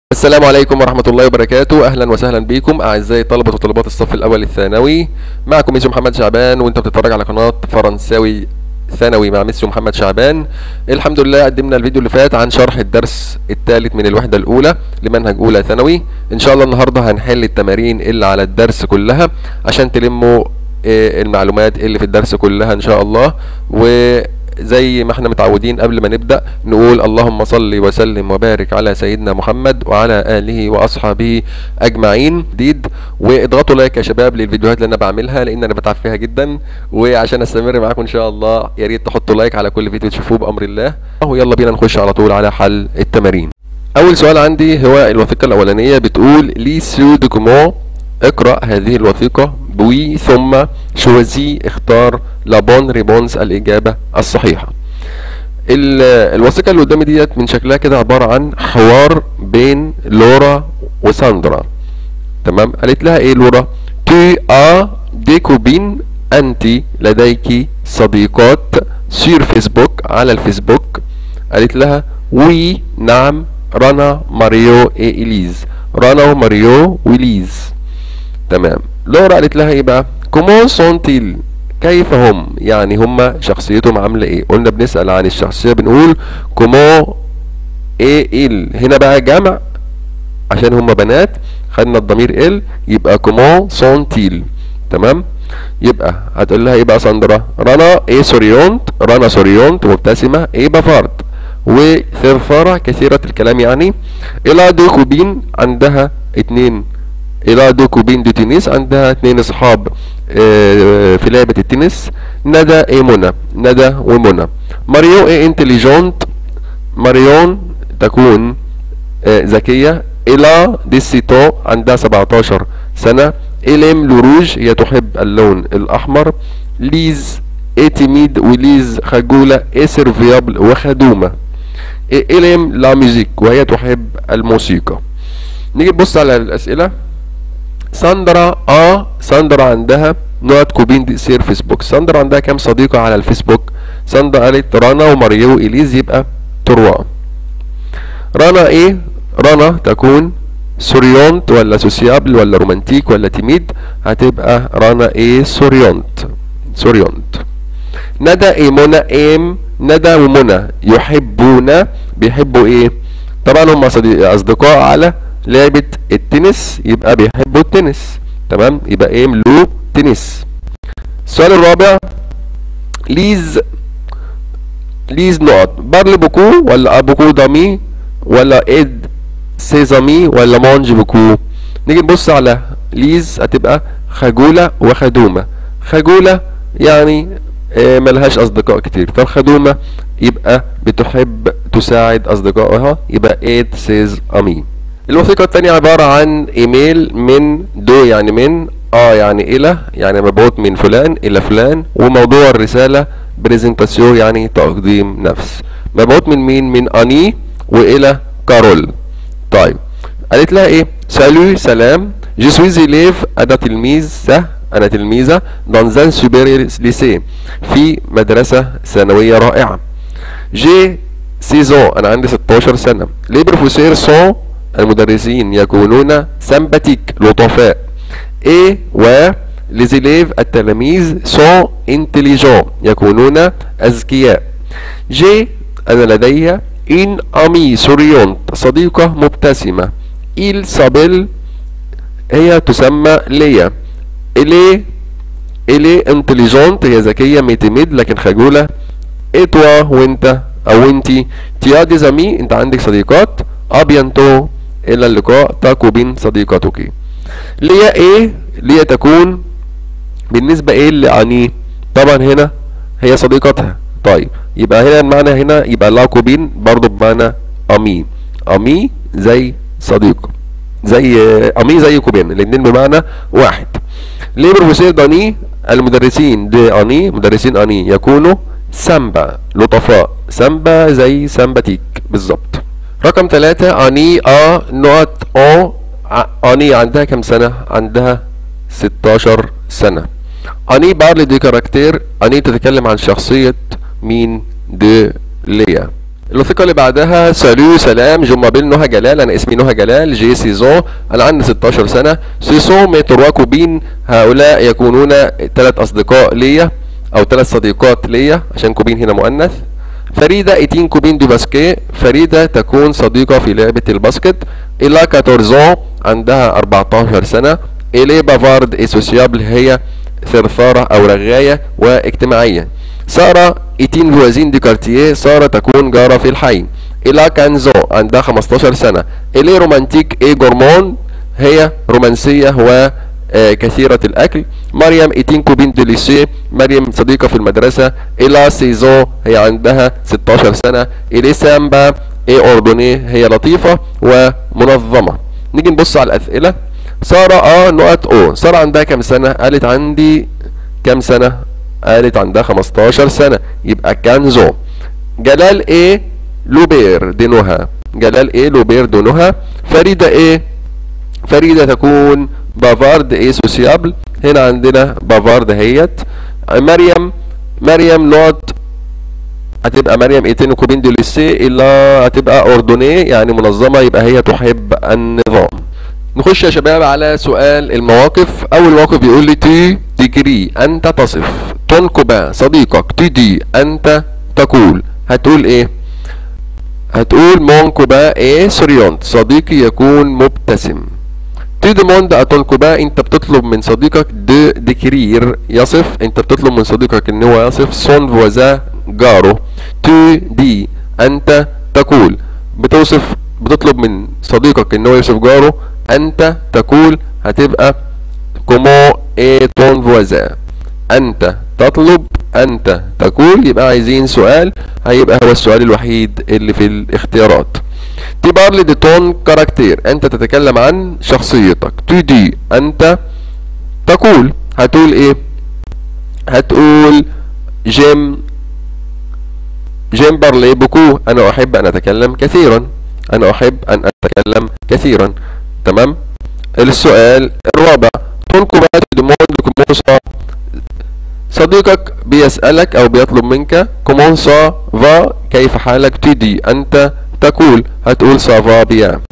السلام عليكم ورحمة الله وبركاته أهلا وسهلا بكم أعزائي طلبة وطالبات الصف الأول الثانوي معكم ميسيو محمد شعبان وأنت بتتفرج على قناة فرنساوي ثانوي مع ميسيو محمد شعبان الحمد لله قدمنا الفيديو اللي فات عن شرح الدرس الثالث من الوحدة الأولى لمنهج أولى ثانوي إن شاء الله النهاردة هنحل التمارين اللي على الدرس كلها عشان تلموا آه، المعلومات اللي في الدرس كلها إن شاء الله وزي ما احنا متعودين قبل ما نبدأ نقول اللهم صل وسلم وبارك على سيدنا محمد وعلى آله وأصحابه أجمعين جديد واضغطوا لايك يا شباب للفيديوهات اللي أنا بعملها لأن أنا بتعب فيها جدا وعشان أستمر معاكم إن شاء الله يا ريت تحطوا لايك على كل فيديو تشوفوه بأمر الله ويلا بينا نخش على طول على حل التمارين أول سؤال عندي هو الوثيقة الأولانية بتقول لي سو دوكومون اقرأ هذه الوثيقة بوي ثم شوزي اختار لابون ريبونز الإجابة الصحيحة ال- الوثيقة اللي قدامي ديت من شكلها كده عبارة عن حوار بين لورا وساندرا تمام قالت لها ايه لورا tu as des copines انت لديك صديقات سير فيسبوك على الفيسبوك قالت لها وي نعم رنا ماريو اي اليز رنا وماريو وليز تمام لورا قالت لها ايه بقى كومون سونتيل كيف هم يعني هم شخصيتهم عامله ايه قلنا بنسال عن الشخصيه بنقول كومون ايه ال هنا بقى جمع عشان هم بنات خدنا الضمير ال يبقى كومون سونتيل تمام يبقى هتقول لها ايه بقى ساندرا رنا ايه سوريونت رنا سوريونت مبتسمه ايه بافارد وثرثارة كثيرة الكلام يعني إلى دو كوبين عندها اتنين إلى دو كوبين دو تنس عندها اتنين أصحاب آه، في لعبة التنس ندى ايه منى ندى ومنى ماريو ايه انتليجونت ماريون تكون آه، ذكية إلى ديسيتو عندها 17 سنة إليم لوروج هي تحب اللون الأحمر ليز ايه تيميد وليز خجولة ايه سيرفيابل وخدومة إيه إليم لا ميوزيك وهي تحب الموسيقى نيجي نبص على الأسئلة ساندرا اه ساندرا عندها نوت كوبين دي سير فيسبوك ساندرا عندها كام صديقة على الفيسبوك ساندرا قالت رنا وماريو وإليز يبقى تروا رنا ايه رنا تكون سوريونت ولا سوسيابل ولا رومانتيك ولا تيميد هتبقى رنا ايه سوريونت سوريونت ندى ايه منى ام ندى ومنى يحبون بيحبوا ايه طبعا هم صديق اصدقاء على لعبة التنس يبقى بيحبوا التنس تمام يبقى ام لو تنس السؤال الرابع ليز ليز نقط بارلي بوكو ولا ابوكو دامي ولا اد سيزامي ولا مونج بوكو نيجي نبص على ليز هتبقى خجولة وخدومة خجولة يعني آه، ملهاش اصدقاء كتير فالخدومة يبقى بتحب تساعد اصدقائها يبقى اد سيز امي الوثيقة التانية عبارة عن ايميل من دو يعني من اه يعني الى يعني مبعوث من فلان الى فلان وموضوع الرسالة بريزنتاسيون يعني تقديم نفس مبعوث من مين من اني والى كارول طيب قالت لها ايه سالو سلام جو سويز إليف انا تلميذ سه انا تلميذة دانزان سوبيريور ليسي في مدرسة ثانوية رائعة جي سيزون انا عندي 16 سنة لي بروفيسور سون المدرسين يكونون سمباتيك لطفاء ايه و ليزيليف التلاميذ سون انتليجون يكونون اذكياء جي انا لدي ان امي سوريونت صديقة مبتسمة إل سابيل هي تسمى ليا إلي إلي انتليجونت هي ذكية ميتيميد لكن خجولة إتوا وانت أو انتي تيا دي زمي انت عندك صديقات أبيانتو إلى اللقاء تاكو بين صديقتك ليا إيه ليا تكون بالنسبة إيه لأني طبعا هنا هي صديقتها طيب يبقى هنا المعنى هنا يبقى لاكوبين برضو بمعنى أمي أمي زي صديق زي أمي زي كوبين الاتنين بمعنى واحد ليه بروفيسور داني المدرسين دي أني مدرسين أني يكونوا سامبا لطفاء سامبا زي سامباتيك بالظبط رقم ثلاثة أني أ نوت أو ع- أني عندها كم سنة؟ عندها 16 سنة أني بارلي دي كاركتير أني تتكلم عن شخصية مين دي ليا الوثيقة اللي بعدها سالو سلام جو مابيل نهى جلال أنا اسمي نهى جلال جي سيزون أنا عندي 16 سنة سيسون مي تروا كوبين هؤلاء يكونون ثلاث أصدقاء ليا أو ثلاث صديقات ليا عشان كوبين هنا مؤنث فريدة ايتين كوبين دو باسكي فريدة تكون صديقة في لعبة الباسكت إلا 14 عندها 14 سنة إلي بافارد اي سوسيابل هي ثرثارة أو رغاية واجتماعية سارة ايتين فوازين دي كارتيه سارة تكون جارة في الحي إلى كانزو عندها 15 سنة إلي رومانتيك اي جورمون هي رومانسية و كثيرة الأكل مريم ايتين كوبين دو ليسي مريم صديقة في المدرسة إلى سيزو هي عندها 16 سنة إلي سامبا اي أردني هي لطيفة ومنظمة نيجي نبص على الأسئلة سارة اه نقط او سارة عندها كام سنة قالت عندي كام سنة قالت عندها 15 سنة يبقى كانزو جلال ايه لوبير دي نهى جلال ايه لوبير دي نهى فريدة ايه فريدة تكون بافارد ايه سوسيابل هنا عندنا بافارد هيت مريم مريم نوت هتبقى مريم ايتين كوبين دي ليسي الا هتبقى اردنيه يعني منظمه يبقى هي تحب النظام نخش يا شباب على سؤال المواقف اول موقف بيقول لي تي تجري انت تصف تنكب صديقك تدي انت تقول هتقول ايه هتقول مونكوبا ايه سوريونت صديقي يكون مبتسم تي ديموند اتونكوبا انت بتطلب من صديقك دو ديكرير يصف انت بتطلب من صديقك ان هو يصف سون فوزا جارو تو دي انت تقول بتوصف بتطلب من صديقك ان هو يوصف جاره انت تقول هتبقى كومو اي تون فوزا انت تطلب انت تقول يبقى عايزين سؤال هيبقى هو السؤال الوحيد اللي في الاختيارات تبارلي دي تون كاركتير انت تتكلم عن شخصيتك تو دي انت تقول هتقول ايه هتقول جيم جيم بارلي بوكو انا احب ان اتكلم كثيرا انا احب ان اتكلم كثيرا تمام السؤال الرابع تونكو بات ديموند كومونسا صديقك بيسألك او بيطلب منك كومونسا فا كيف حالك تدي انت تقول هتقول سافا بيان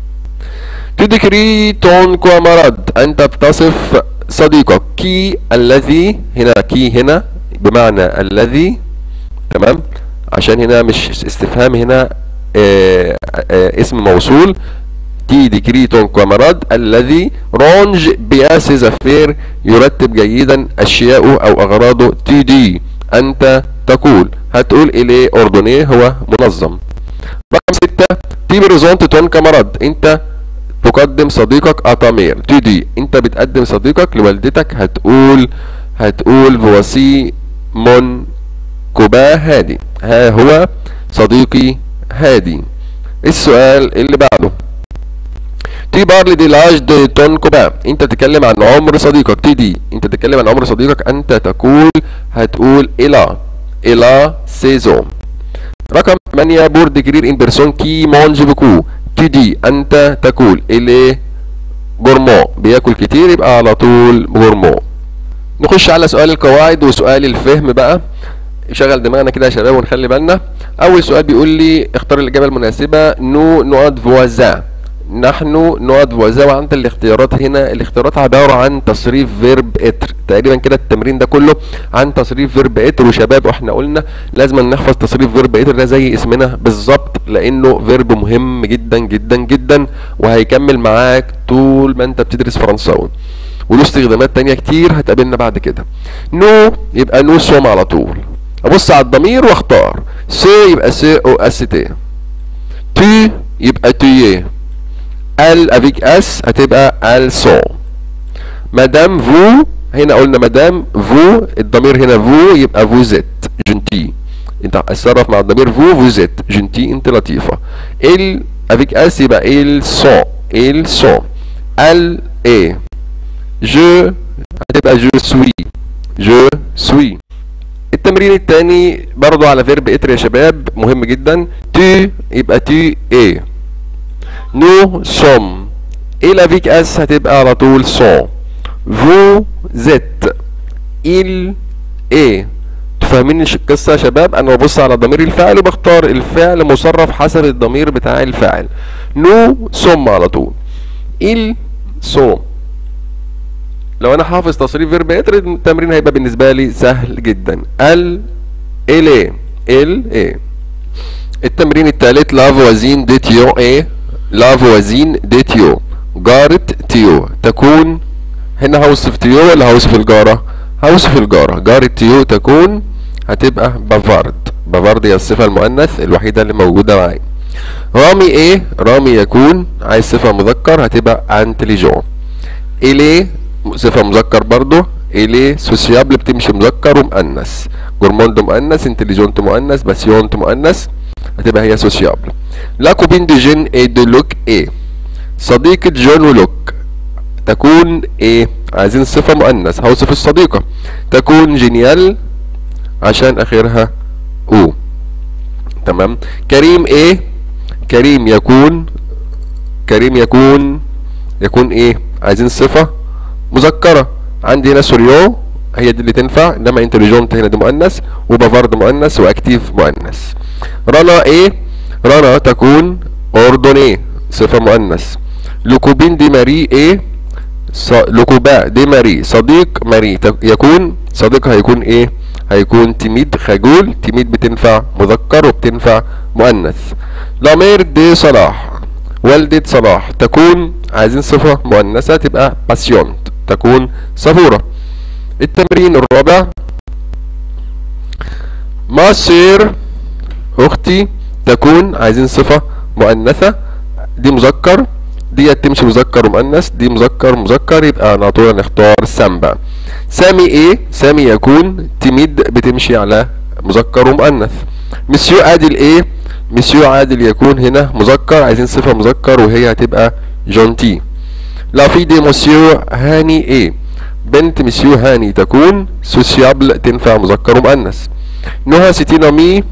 تذكري تون كوامراد انت بتصف صديقك كي الذي هنا كي هنا بمعنى الذي تمام عشان هنا مش استفهام هنا آآ آآ اسم موصول تي ديكري تون كوامراد الذي رونج بياس زفير يرتب جيدا اشياءه او اغراضه تي دي انت تقول هتقول اليه اردني هو منظم رقم ستة تي بريزونت تون كاماراد انت تقدم صديقك اتامير تي دي انت بتقدم صديقك لوالدتك هتقول هتقول فواسي مون كوبا هادي ها هو صديقي هادي السؤال اللي بعده تي بارلي دي لاج دي تون كوبا انت تتكلم عن عمر صديقك تي دي انت تتكلم عن عمر صديقك انت تقول هتقول الى الى سيزون رقم 8 بور ديكرير ان بيرسون كي مونج بكو تي دي انت تقول الي جورمو بياكل كتير يبقى على طول جورمو نخش على سؤال القواعد وسؤال الفهم بقى شغل دماغنا كده يا شباب ونخلي بالنا اول سؤال بيقول لي اختار الاجابه المناسبه نو نواد فوازا نحن نواد فوازا وعند الاختيارات هنا الاختيارات عباره عن تصريف فيرب اتر تقريبا كده التمرين ده كله عن تصريف فيرب اتر وشباب واحنا قلنا لازم نحفظ تصريف فيرب اتر ده زي اسمنا بالظبط لانه فيرب مهم جدا جدا جدا وهيكمل معاك طول ما انت بتدرس فرنساوي وله استخدامات تانية كتير هتقابلنا بعد كده نو يبقى نو سوم على طول ابص على الضمير واختار سي يبقى سي او اس تي تي يبقى تييه ال افيك اس هتبقى ال سو مدام فو هنا قلنا مدام فو الضمير هنا فو يبقى فوزيت جنتي انت اتصرف مع الضمير فو فوزيت جنتي انت لطيفة ال افيك اس يبقى ال سو ال سو ال اي جو هتبقى جو سوي جو سوي التمرين الثاني برضو على فيرب اتر يا شباب مهم جدا تي يبقى تي اي نو سوم ايه لافيك اس هتبقى على طول سون فو زيت il est فاهمين الش- القصه يا شباب انا ببص على ضمير الفاعل وبختار الفعل مصرف حسب الضمير بتاع الفاعل نو ثم على طول il sont لو انا حافظ تصريف فيرب اتر التمرين هيبقى بالنسبه لي سهل جدا ال الي ال ايه التمرين الثالث لا فوازين دي تيو ايه لا فوازين دي تيو جارة تيو تكون هنا هوصف تيو ولا هوصف الجارة هوصف الجارة جارة تيو تكون هتبقى بافارد بافارد هي الصفة المؤنث الوحيدة اللي موجودة معايا رامي ايه رامي يكون عايز صفة مذكر هتبقى انتليجون إليه صفة مذكر برضه إليه سوسيابل بتمشي مذكر ومؤنث جورموند مؤنث انتليجونت مؤنث باسيونت مؤنث هتبقى هي سوسيابل لا كوبين دي جين اي دو لوك ايه صديقة جون ولوك تكون ايه عايزين صفة مؤنث هوصف الصديقة تكون جينيال عشان اخرها او تمام كريم ايه كريم يكون كريم يكون يكون ايه عايزين صفة مذكرة عندي هنا سوريو هي دي اللي تنفع انما انتليجونت هنا دي مؤنث وبافارد مؤنث واكتيف مؤنث رنا ايه رنا تكون اوردوني صفة مؤنث لوكوبين دي ماري ايه ص... لوكوبا دي ماري صديق ماري تك... يكون صديقها هيكون ايه هيكون تيميد خجول تيميد بتنفع مذكر وبتنفع مؤنث لامير دي صلاح والدة صلاح تكون عايزين صفة مؤنثة تبقى باسيونت تكون صبورة التمرين الرابع ما سير اختي تكون عايزين صفة مؤنثة دي مذكر دي تمشي مذكر ومؤنث دي مذكر مذكر يبقى على طول نختار سامبا سامي ايه سامي يكون تميد بتمشي على مذكر ومؤنث مسيو عادل ايه مسيو عادل يكون هنا مذكر عايزين صفة مذكر وهي هتبقى جونتي لا في دي مسيو هاني ايه بنت مسيو هاني تكون سوسيابل تنفع مذكر ومؤنث نهى ستين مي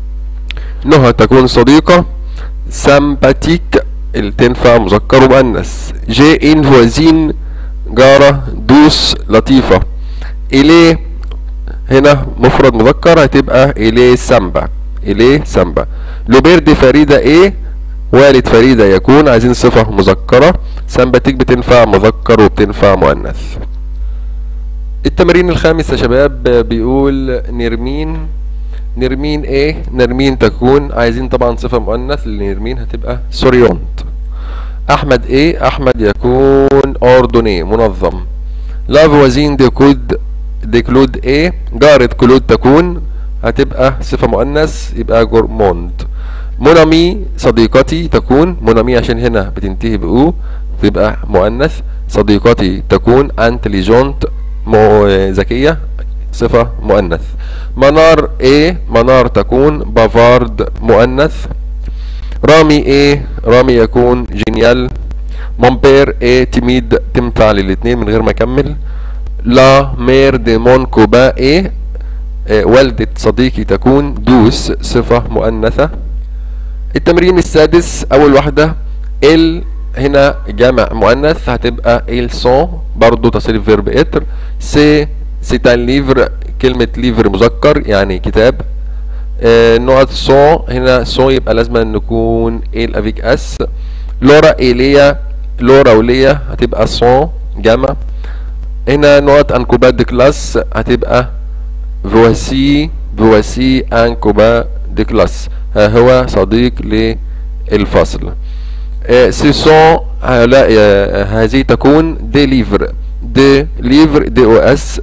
نهى تكون صديقة سامباتيك اللي تنفع مذكر ومؤنث جي ان فوازين جارة دوس لطيفة إليه هنا مفرد مذكر هتبقى إليه سامبا إليه سامبا لوبيرد فريدة إيه والد فريدة يكون عايزين صفة مذكرة سامباتيك بتنفع مذكر وبتنفع مؤنث التمرين الخامس يا شباب بيقول نرمين نرمين ايه نرمين تكون عايزين طبعا صفة مؤنث لنرمين هتبقى سوريونت احمد ايه احمد يكون اوردوني منظم لا فوازين دي كود دي كلود ايه جارة كلود تكون هتبقى صفة مؤنث يبقى جورموند منامي صديقتي تكون منامي عشان هنا بتنتهي بأو تبقى مؤنث صديقتي تكون انتليجونت مو ذكية صفة مؤنث منار ايه منار تكون بافارد مؤنث رامي ايه رامي يكون جينيال مونبير ايه تيميد تنفع للاتنين من غير ما اكمل لا مير دي مون كوبا ايه, إيه والدة صديقي تكون دوس صفة مؤنثة التمرين السادس اول واحدة ال هنا جمع مؤنث هتبقى il sont برضو تصريف فيرب اتر سي c'est un livre كلمة ليفر مذكر يعني كتاب آه نقط سون هنا سون يبقى لازم نكون ال افيك اس لورا ايليا لورا وليا هتبقى سون جمع هنا نقط انكوبا دي كلاس هتبقى فواسي فواسي انكوبا دي كلاس ها هو صديق للفصل سي سون هذه تكون دي ليفر دي ليفر دي او اس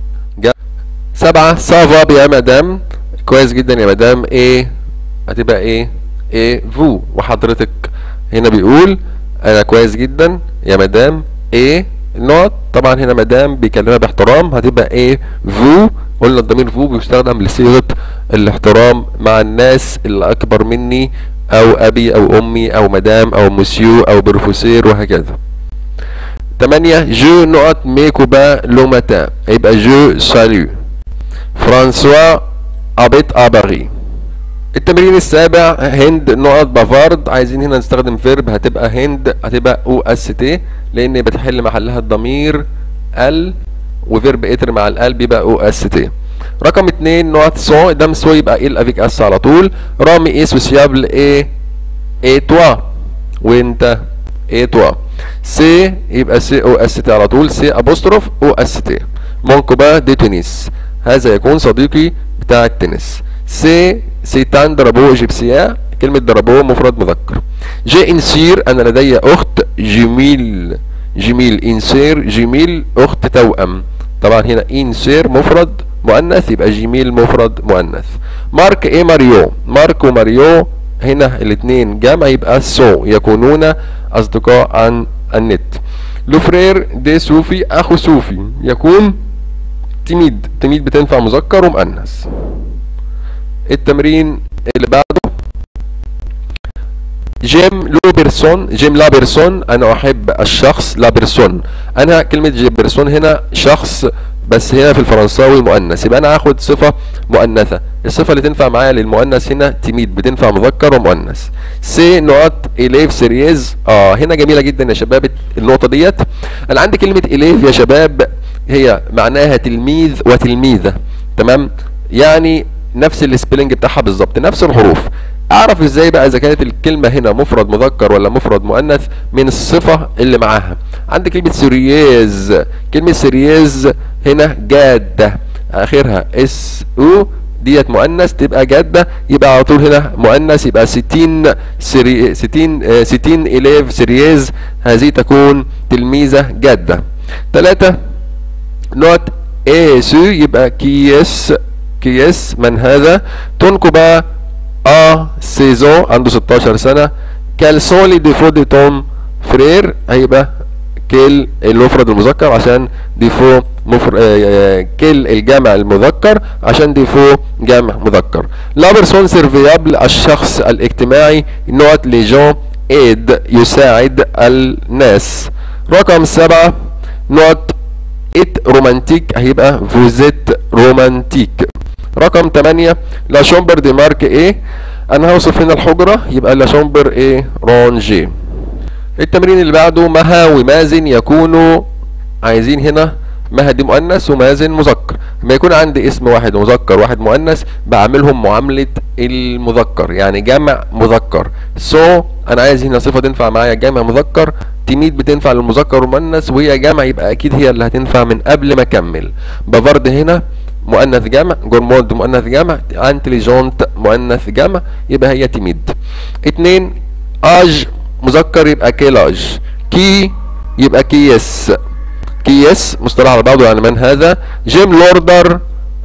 سبعة سافا يا مدام كويس جدا يا مدام ايه هتبقى ايه ايه فو وحضرتك هنا بيقول انا كويس جدا يا مدام ايه النقط طبعا هنا مدام بيكلمها باحترام هتبقى ايه فو قلنا الضمير فو بيستخدم لصيغة الاحترام مع الناس اللي اكبر مني او ابي او امي او مدام او مسيو او بروفيسور وهكذا تمانية جو نقط ميكوبا لو ماتان يبقى جو سالو فرانسوا ابيت اباري التمرين السابع هند نقط بافارد عايزين هنا نستخدم فيرب هتبقى هند هتبقى او اس تي لان بتحل محلها الضمير ال وفيرب اتر مع الال بيبقى او اس تي رقم اتنين نوت سون قدام سو يبقى ال افيك اس على طول رامي ايه سوسيابل ايه ايه توا وانت ايه توا سي يبقى سي او اس تي على طول سي ابوستروف او اس تي مونكوبا دي تونس هذا يكون صديقي بتاع التنس سي سيتان درابو ايجيبسيا كلمة درابو مفرد مذكر جي انسير انا لدي اخت جميل جميل انسير جميل اخت توأم طبعا هنا انسير مفرد مؤنث يبقى جميل مفرد مؤنث مارك ايه ماريو مارك وماريو هنا الاثنين جمع يبقى سو يكونون اصدقاء عن النت لوفرير دي صوفي اخو صوفي يكون تميد تميد بتنفع مذكر ومؤنث التمرين اللي بعده جيم لو بيرسون جيم لا بيرسون انا احب الشخص لا بيرسون انا كلمه جيم بيرسون هنا شخص بس هنا في الفرنساوي مؤنث يبقى انا هاخد صفه مؤنثه الصفه اللي تنفع معايا للمؤنث هنا تميد بتنفع مذكر ومؤنث سي نقط اليف سيريز اه هنا جميله جدا يا شباب النقطه ديت انا عندي كلمه اليف يا شباب هي معناها تلميذ وتلميذه تمام يعني نفس السبيلنج بتاعها بالظبط نفس الحروف اعرف ازاي بقى اذا كانت الكلمه هنا مفرد مذكر ولا مفرد مؤنث من الصفه اللي معاها عندي كلمه سيريز كلمه سيريز هنا جاده اخرها اس او ديت مؤنث تبقى جاده يبقى على طول هنا مؤنث يبقى 60 سري 60 آه 60 اليف سيريز هذه تكون تلميذه جاده ثلاثة نوت اس يبقى كيس كيس من هذا تنكبا ا سيزون عنده 16 سنه كال سون لي ديفو دي توم فرير هيبقى كيل المفرد المذكر عشان ديفو مفر... آه كيل الجمع المذكر عشان ديفو جمع مذكر لا بيرسون سيرفيابل الشخص الاجتماعي نوت لي جون ايد يساعد الناس رقم سبعة نوت ات رومانتيك هيبقى فوزيت رومانتيك رقم 8 لا شومبر دي مارك ايه انا هوصف هنا الحجرة يبقى لا شومبر ايه رونجي التمرين اللي بعده مها ومازن يكونوا عايزين هنا مها دي مؤنث ومازن مذكر لما يكون عندي اسم واحد مذكر واحد مؤنث بعملهم معاملة المذكر يعني جمع مذكر سو so, انا عايز هنا صفة تنفع معايا جمع مذكر تميد بتنفع للمذكر والمؤنث وهي جمع يبقى اكيد هي اللي هتنفع من قبل ما اكمل بافارد هنا مؤنث جمع جورمولد مؤنث جمع انتليجونت مؤنث جمع يبقى هي تميد اتنين اج مذكر يبقى كيلاج كي يبقى كيس كيس مصطلح على بعضه يعني من هذا جيم لوردر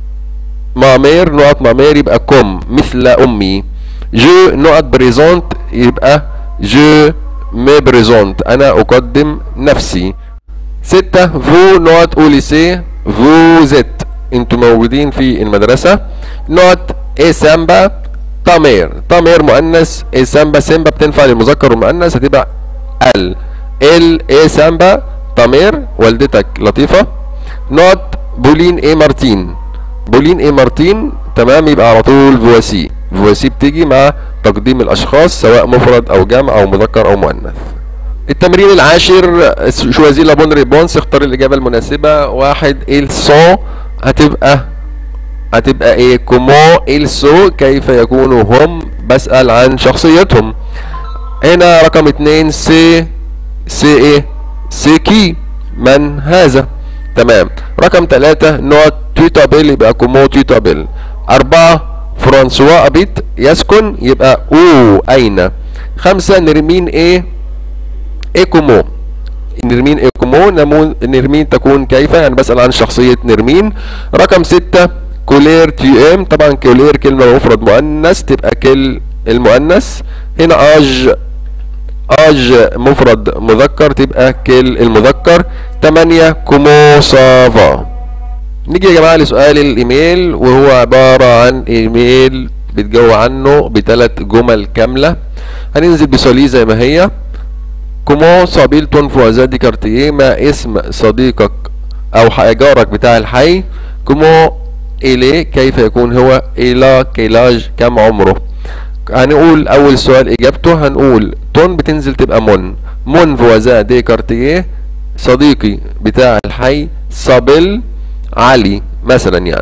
مامير نقط مامير يبقى كوم مثل امي جو نقط بريزونت يبقى جو مي بريزونت انا اقدم نفسي ستة فو نقط اوليسي فو زيت انتوا موجودين في المدرسة نقط ايه سامبا تامير تامير مؤنث ايه سامبا سامبا بتنفع للمذكر والمؤنث هتبقى ال ال ايه سامبا تامير والدتك لطيفة نقط بولين ايه مارتين بولين ايه مارتين تمام يبقى على طول فواسي فواسي بتيجي مع تقديم الاشخاص سواء مفرد او جمع او مذكر او مؤنث التمرين العاشر شوازي لابون ريبونس اختار الاجابه المناسبه واحد il sont هتبقى هتبقى ايه كومو il sont كيف يكونوا هم بسأل عن شخصيتهم هنا رقم اتنين سي سي ايه سي كي من هذا تمام رقم ثلاثة نوت تويتابيل يبقى كومو تويتابيل أربعة فرانسوا أبيت يسكن يبقى أو أين خمسة نرمين إيه إيه كومو نرمين إيه كومو نمون نرمين تكون كيف يعني بسأل عن شخصية نرمين رقم ستة كولير تي ام طبعا كولير كلمة مفرد مؤنث تبقى كل المؤنث هنا اج اج مفرد مذكر تبقى كل المذكر 8 كومو سافا نيجي يا جماعه لسؤال الايميل وهو عباره عن ايميل بيتجو عنه بثلاث جمل كامله هننزل بسولي زي ما هي كومو صابيل تون فوازا دي كارتيه ما اسم صديقك او جارك بتاع الحي كومو إليه كيف يكون هو إلى كيلاج كم عمره هنقول اول سؤال اجابته هنقول تون بتنزل تبقى مون مون فوازا دي كارتيه صديقي بتاع الحي صابيل علي مثلا يعني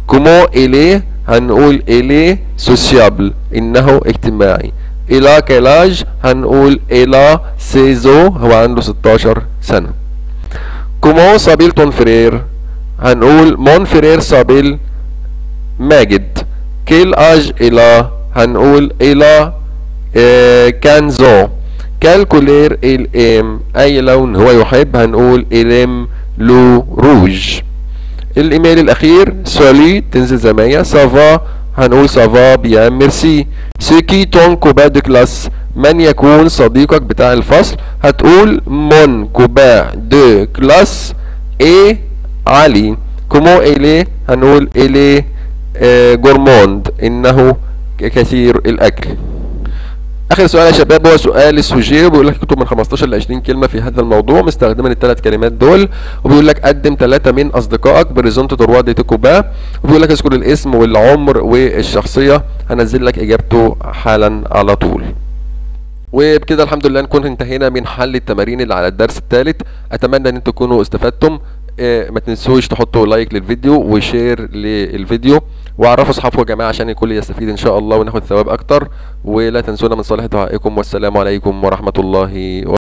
كومو إليه هنقول إليه سوسيابل إنه اجتماعي إلى كيلاج هنقول إلى سيزو هو عنده 16 سنة كومو صابيل تون فرير هنقول مون فرير صابيل ماجد كيل اج الى هنقول الى اه كانزو كالكولير الام اي لون هو يحب هنقول الام لو روج الايميل الاخير سولي تنزل زي ما هي سافا هنقول سافا بيان ميرسي سيكي تون كوبا دو كلاس من يكون صديقك بتاع الفصل هتقول مون كوبا دو كلاس ايه علي كومو إليه هنقول إليه آه جورموند إنه كثير الأكل آخر سؤال يا شباب هو سؤال السوجيه بيقول لك اكتب من 15 ل 20 كلمة في هذا الموضوع مستخدما الثلاث كلمات دول وبيقول لك قدم ثلاثة من أصدقائك بريزونت دروا دي تكوبا وبيقول لك اذكر الاسم والعمر والشخصية هنزل لك إجابته حالا على طول وبكده الحمد لله نكون انتهينا من حل التمارين اللي على الدرس الثالث اتمنى ان انتم تكونوا استفدتم اه ما تنسوش تحطوا لايك للفيديو وشير للفيديو وعرفوا اصحابكم يا جماعه عشان الكل يستفيد ان شاء الله وناخد ثواب اكتر ولا تنسونا من صالح دعائكم والسلام عليكم ورحمه الله وبركاته